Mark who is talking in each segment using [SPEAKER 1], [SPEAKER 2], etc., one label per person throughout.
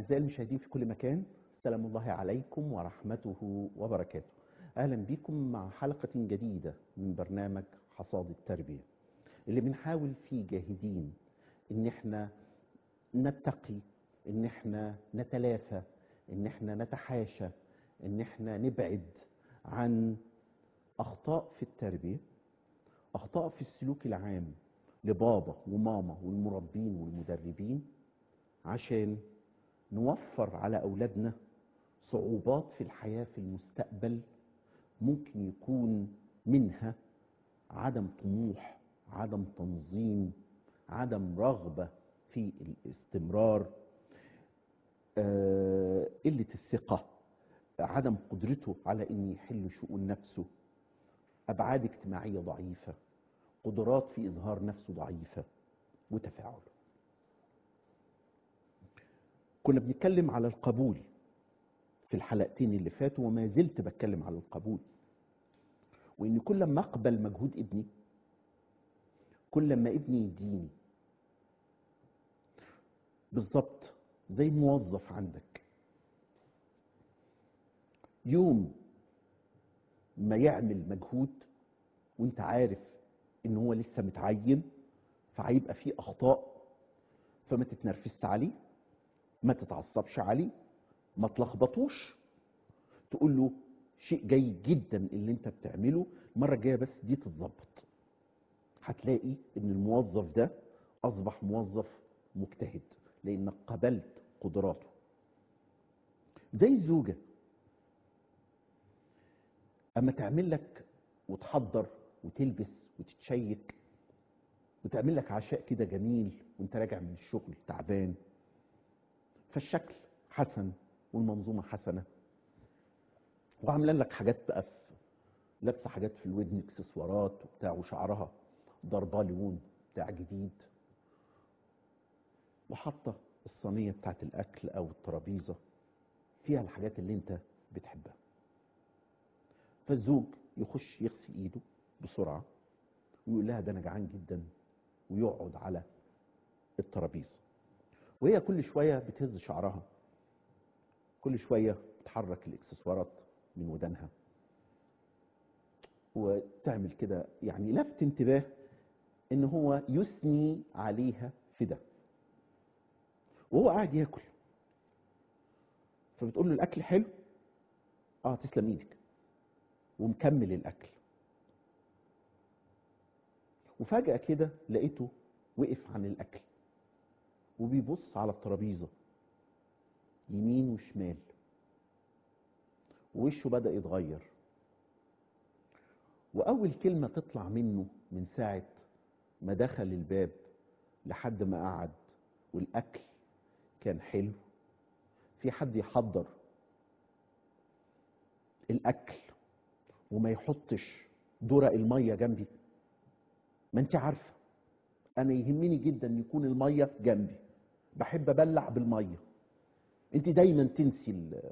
[SPEAKER 1] أعزائي المشاهدين في كل مكان سلام الله عليكم ورحمته وبركاته أهلا بكم مع حلقة جديدة من برنامج حصاد التربية اللي بنحاول فيه جاهدين إن احنا نتقي إن احنا نتلافى إن احنا نتحاشى إن احنا نبعد عن أخطاء في التربية أخطاء في السلوك العام لبابا وماما والمربين والمدربين عشان نوفر على أولادنا صعوبات في الحياة في المستقبل ممكن يكون منها عدم طموح عدم تنظيم عدم رغبة في الاستمرار آه، قلة الثقة عدم قدرته على أن يحل شؤون نفسه أبعاد اجتماعية ضعيفة قدرات في إظهار نفسه ضعيفة وتفاعل كنا بنتكلم على القبول في الحلقتين اللي فاتوا وما زلت بتكلم على القبول وان كل ما اقبل مجهود ابني كل ما ابني يديني بالظبط زي موظف عندك يوم ما يعمل مجهود وانت عارف ان هو لسه متعين فهيبقى فيه اخطاء فما تتنرفزش عليه ما تتعصبش عليه ما تلخبطوش تقول له شيء جيد جدا اللي انت بتعمله المره الجايه بس دي تتظبط هتلاقي ان الموظف ده اصبح موظف مجتهد لانك قبلت قدراته زي الزوجه اما تعمل لك وتحضر وتلبس وتتشيك وتعمل لك عشاء كده جميل وانت راجع من الشغل تعبان فالشكل حسن والمنظومه حسنه وعامله لك حاجات بقى في لابسه حاجات في الودن اكسسوارات وبتاع وشعرها ضربه لون بتاع جديد وحاطه الصينيه بتاعت الاكل او الترابيزه فيها الحاجات اللي انت بتحبها فالزوج يخش يغسل ايده بسرعه ويقول لها ده انا جعان جدا ويقعد على الترابيزه وهي كل شويه بتهز شعرها كل شويه بتحرك الاكسسوارات من ودانها وتعمل كده يعني لفت انتباه ان هو يثني عليها في ده وهو قاعد ياكل فبتقول له الاكل حلو اه تسلم ايدك ومكمل الاكل وفجاه كده لقيته وقف عن الاكل وبيبص على الترابيزه يمين وشمال ووشه بدا يتغير واول كلمه تطلع منه من ساعه ما دخل الباب لحد ما قعد والاكل كان حلو في حد يحضر الاكل وما يحطش درق الميه جنبي ما انت عارفه انا يهمني جدا يكون الميه جنبي بحب ابلع بالميه انت دايما تنسي ال-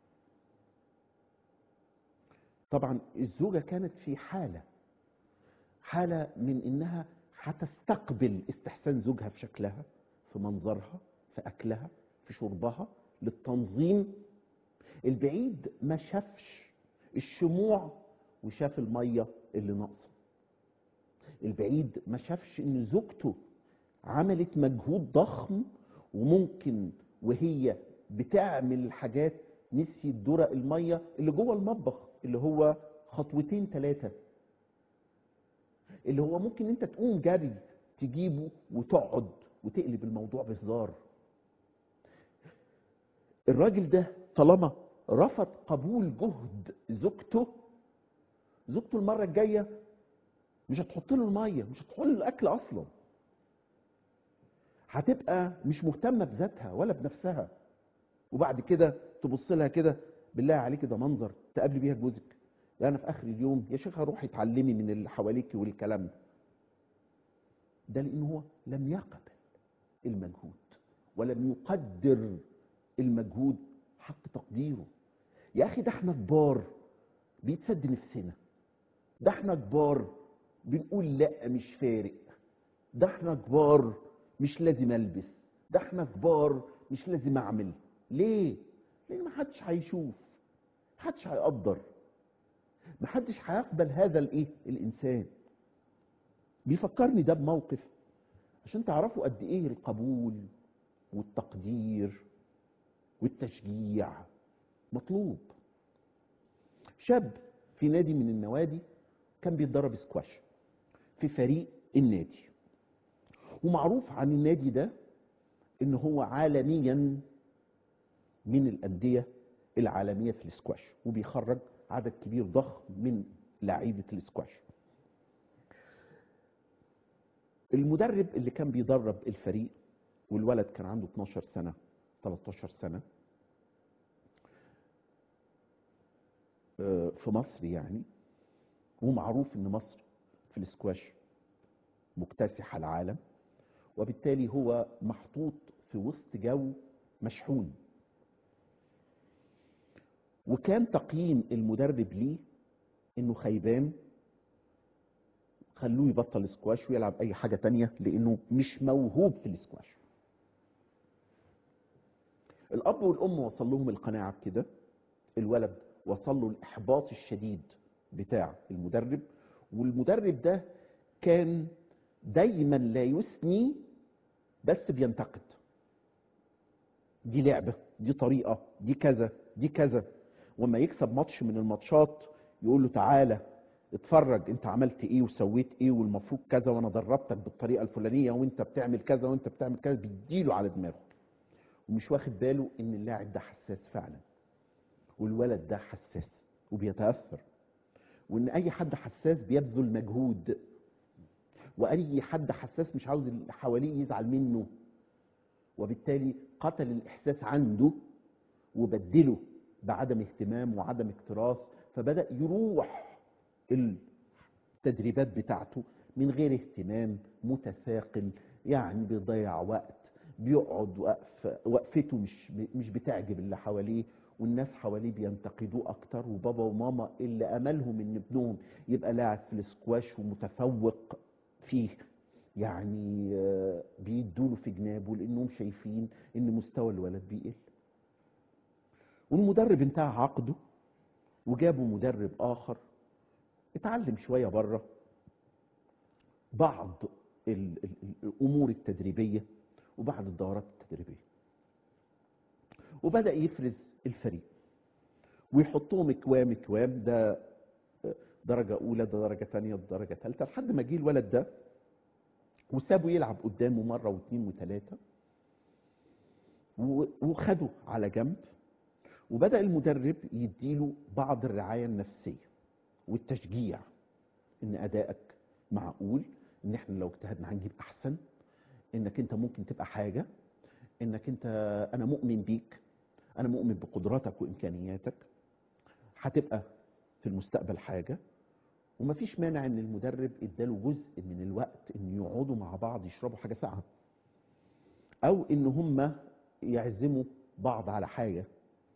[SPEAKER 1] طبعا الزوجه كانت في حاله حاله من انها هتستقبل استحسان زوجها في شكلها في منظرها في اكلها في شربها للتنظيم البعيد ما شافش الشموع وشاف الميه اللي ناقصه البعيد ما شافش ان زوجته عملت مجهود ضخم وممكن وهي بتعمل الحاجات نسيت درق الميه اللي جوه المطبخ اللي هو خطوتين ثلاثه اللي هو ممكن انت تقوم جري تجيبه وتقعد وتقلب الموضوع بهزار الراجل ده طالما رفض قبول جهد زوجته زوجته المره الجايه مش هتحط له الميه مش هتحط له الاكل اصلا هتبقى مش مهتمه بذاتها ولا بنفسها وبعد كده تبص لها كده بالله عليك ده منظر تقابلي بيها جوزك لا انا في اخر اليوم يا شيخه روحي اتعلمي من اللي حواليك والكلام ده ده لان هو لم يقبل المجهود ولم يقدر المجهود حق تقديره يا اخي ده احنا كبار بيتسد نفسنا ده احنا كبار بنقول لا مش فارق ده احنا كبار مش لازم البس ده احنا كبار مش لازم اعمل ليه لان محدش هيشوف محدش هيقدر محدش هيقبل هذا الايه الانسان بيفكرني ده بموقف عشان تعرفوا قد ايه القبول والتقدير والتشجيع مطلوب شاب في نادي من النوادي كان بيتدرب سكواش في فريق النادي ومعروف عن النادي ده ان هو عالميا من الانديه العالميه في السكواش وبيخرج عدد كبير ضخم من لعيبه السكواش المدرب اللي كان بيدرب الفريق والولد كان عنده 12 سنه 13 سنه آه، في مصر يعني ومعروف ان مصر في السكواش مكتسحه العالم وبالتالي هو محطوط في وسط جو مشحون وكان تقييم المدرب ليه انه خيبان خلوه يبطل سكواش ويلعب اي حاجه تانية لانه مش موهوب في السكواش الاب والام وصل لهم القناعه بكده الولد وصل له الاحباط الشديد بتاع المدرب والمدرب ده كان دايما لا يثني بس بينتقد دي لعبه دي طريقه دي كذا دي كذا وما يكسب ماتش من الماتشات يقول له تعالى اتفرج انت عملت ايه وسويت ايه والمفروض كذا وانا دربتك بالطريقه الفلانيه وانت بتعمل كذا وانت بتعمل كذا بيديله على دماغه ومش واخد باله ان اللاعب ده حساس فعلا والولد ده حساس وبيتاثر وان اي حد حساس بيبذل مجهود واي حد حساس مش عاوز اللي حواليه يزعل منه وبالتالي قتل الاحساس عنده وبدله بعدم اهتمام وعدم اكتراث فبدا يروح التدريبات بتاعته من غير اهتمام متثاقل يعني بيضيع وقت بيقعد وقف وقفته مش مش بتعجب اللي حواليه والناس حواليه بينتقدوه اكتر وبابا وماما اللي املهم ان ابنهم يبقى لاعب في السكواش ومتفوق فيه يعني آه، بيدوله في جنابه لانهم شايفين ان مستوى الولد بيقل والمدرب انتهى عقده وجابوا مدرب اخر اتعلم شويه بره بعض ال- ال- الامور التدريبيه وبعض الدورات التدريبيه وبدا يفرز الفريق ويحطهم اكوام اكوام ده درجه اولى ده درجه ثانيه ده درجه ثالثه لحد ما جه الولد ده وسابه يلعب قدامه مره واثنين وثلاثه و- وخده على جنب وبدا المدرب يديله بعض الرعايه النفسيه والتشجيع ان ادائك معقول ان احنا لو اجتهدنا هنجيب احسن انك انت ممكن تبقى حاجه انك انت انا مؤمن بيك انا مؤمن بقدراتك وامكانياتك هتبقى في المستقبل حاجه ومفيش مانع ان المدرب اداله جزء من الوقت ان يقعدوا مع بعض يشربوا حاجه ساقعه او ان هم يعزموا بعض على حاجه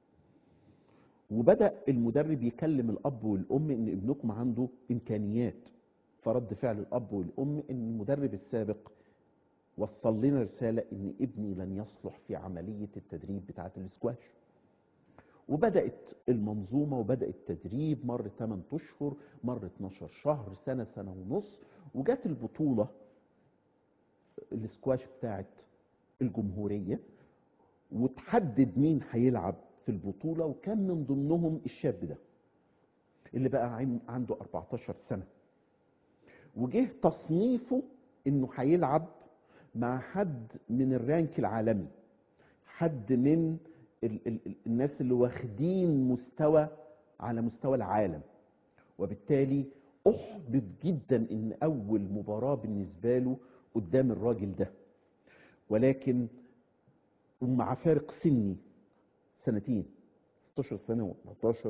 [SPEAKER 1] وبدا المدرب يكلم الاب والام ان ابنكم عنده امكانيات فرد فعل الاب والام ان المدرب السابق وصل لنا رساله ان ابني لن يصلح في عمليه التدريب بتاعه الاسكواش وبدات المنظومه وبدا التدريب مر 8 اشهر مر 12 شهر سنه سنه ونص وجات البطوله الاسكواش بتاعه الجمهوريه وتحدد مين هيلعب في البطوله وكان من ضمنهم الشاب ده اللي بقى عن- عنده 14 سنه وجه تصنيفه انه هيلعب مع حد من الرانك العالمي حد من ال ال ال الناس اللي واخدين مستوى على مستوى العالم وبالتالي احبط جدا ان اول مباراه بالنسبه له قدام الراجل ده ولكن ومع فارق سني سنتين 16 سنه و14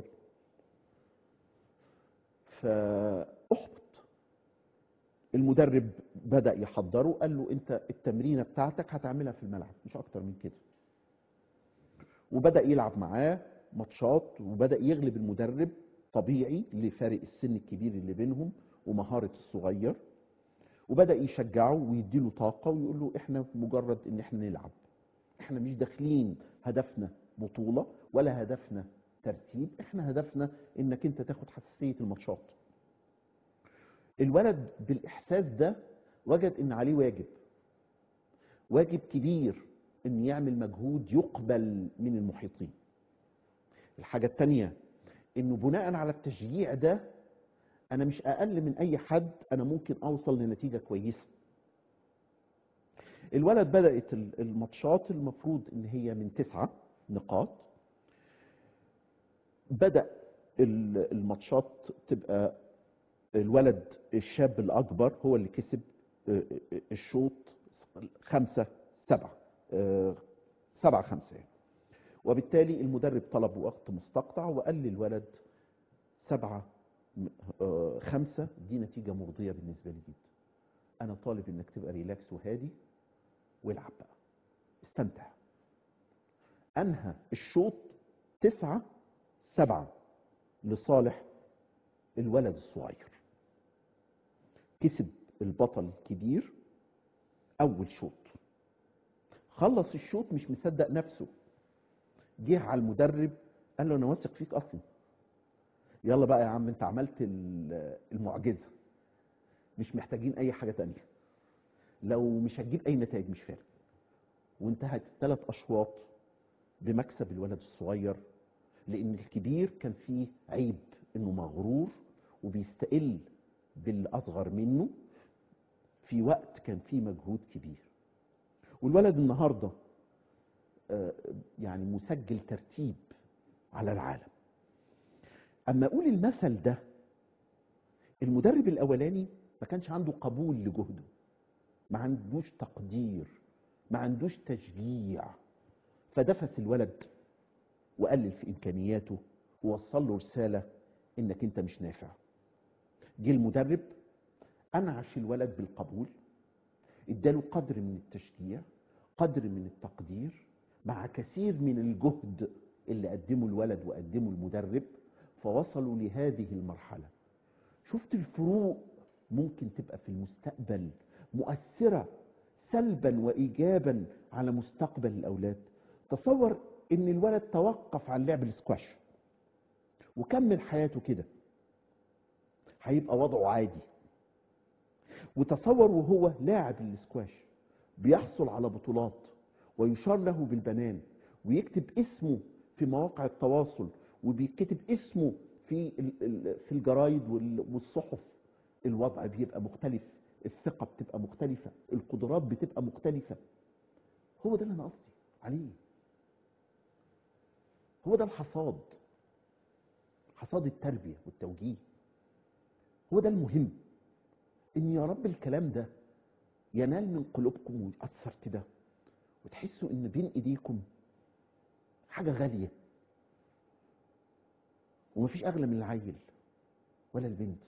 [SPEAKER 1] فاحبط المدرب بدا يحضره قال له انت التمرينه بتاعتك هتعملها في الملعب مش اكتر من كده وبدا يلعب معاه ماتشات وبدا يغلب المدرب طبيعي لفارق السن الكبير اللي بينهم ومهاره الصغير وبدا يشجعه ويديله طاقه ويقول له احنا مجرد ان احنا نلعب احنا مش داخلين هدفنا بطولة ولا هدفنا ترتيب احنا هدفنا انك انت تاخد حساسية الماتشات الولد بالاحساس ده وجد ان عليه واجب واجب كبير ان يعمل مجهود يقبل من المحيطين الحاجة التانية انه بناء على التشجيع ده انا مش اقل من اي حد انا ممكن اوصل لنتيجة كويسة الولد بدأت الماتشات المفروض ان هي من تسعة نقاط بدأ الماتشات تبقى الولد الشاب الأكبر هو اللي كسب الشوط خمسة سبعة سبعة خمسة يعني. وبالتالي المدرب طلب وقت مستقطع وقال للولد سبعة خمسة دي نتيجة مرضية بالنسبة لي جدا أنا طالب إنك تبقى ريلاكس وهادي والعب بقى استمتع أنهى الشوط تسعة سبعة لصالح الولد الصغير كسب البطل الكبير أول شوط خلص الشوط مش مصدق نفسه جه على المدرب قال له أنا واثق فيك أصلا يلا بقى يا عم أنت عملت المعجزة مش محتاجين أي حاجة تانية لو مش هتجيب أي نتائج مش فارق وانتهت الثلاث أشواط بمكسب الولد الصغير لان الكبير كان فيه عيب انه مغرور وبيستقل بالاصغر منه في وقت كان فيه مجهود كبير والولد النهارده يعني مسجل ترتيب على العالم اما اقول المثل ده المدرب الاولاني ما كانش عنده قبول لجهده ما عندوش تقدير ما عندوش تشجيع فدفس الولد وقلل في امكانياته ووصل له رساله انك انت مش نافع جه المدرب انعش الولد بالقبول اداله قدر من التشجيع قدر من التقدير مع كثير من الجهد اللي قدمه الولد وقدمه المدرب فوصلوا لهذه المرحله شفت الفروق ممكن تبقى في المستقبل مؤثره سلبا وايجابا على مستقبل الاولاد تصور ان الولد توقف عن لعب السكواش وكمل حياته كده هيبقى وضعه عادي وتصور وهو لاعب السكواش بيحصل على بطولات ويشار له بالبنان ويكتب اسمه في مواقع التواصل وبيكتب اسمه في في الجرايد والصحف الوضع بيبقى مختلف الثقه بتبقى مختلفه القدرات بتبقى مختلفه هو ده اللي انا قصدي عليه هو ده الحصاد حصاد التربية والتوجيه هو ده المهم ان يا رب الكلام ده ينال من قلوبكم ويأثر كده وتحسوا ان بين ايديكم حاجة غالية ومفيش اغلى من العيل ولا البنت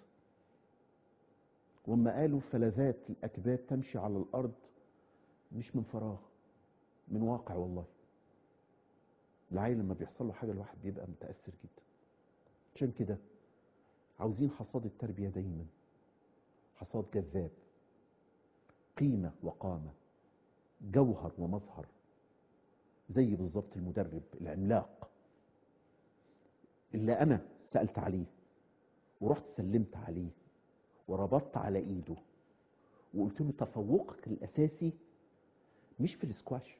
[SPEAKER 1] وما قالوا فلذات الاكباد تمشي على الارض مش من فراغ من واقع والله العيل لما بيحصل له حاجه الواحد بيبقى متاثر جدا عشان كده عاوزين حصاد التربيه دايما حصاد جذاب قيمه وقامه جوهر ومظهر زي بالظبط المدرب العملاق اللي انا سالت عليه ورحت سلمت عليه وربطت على ايده وقلت له تفوقك الاساسي مش في الاسكواش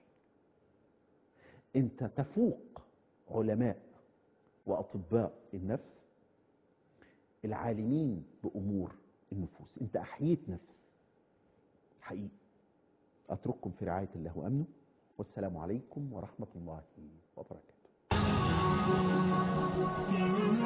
[SPEAKER 1] انت تفوق علماء واطباء النفس العالمين بامور النفوس انت احييت نفس حقيقي اترككم في رعايه الله وامنه والسلام عليكم ورحمه الله وبركاته